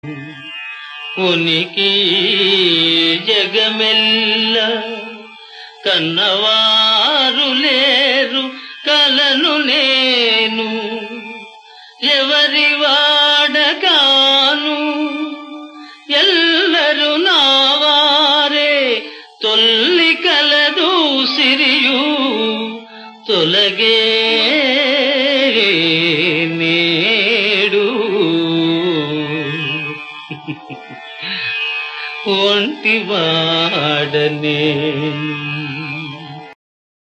ఉనికి జగమెల్ల కన్నవారు లేరు కలను నేను ఎవరి వాడగాను ఎల్లరు నావారే తొల్లి కలదు సిరియు తొలగే నేడు ఒంటి వాడనే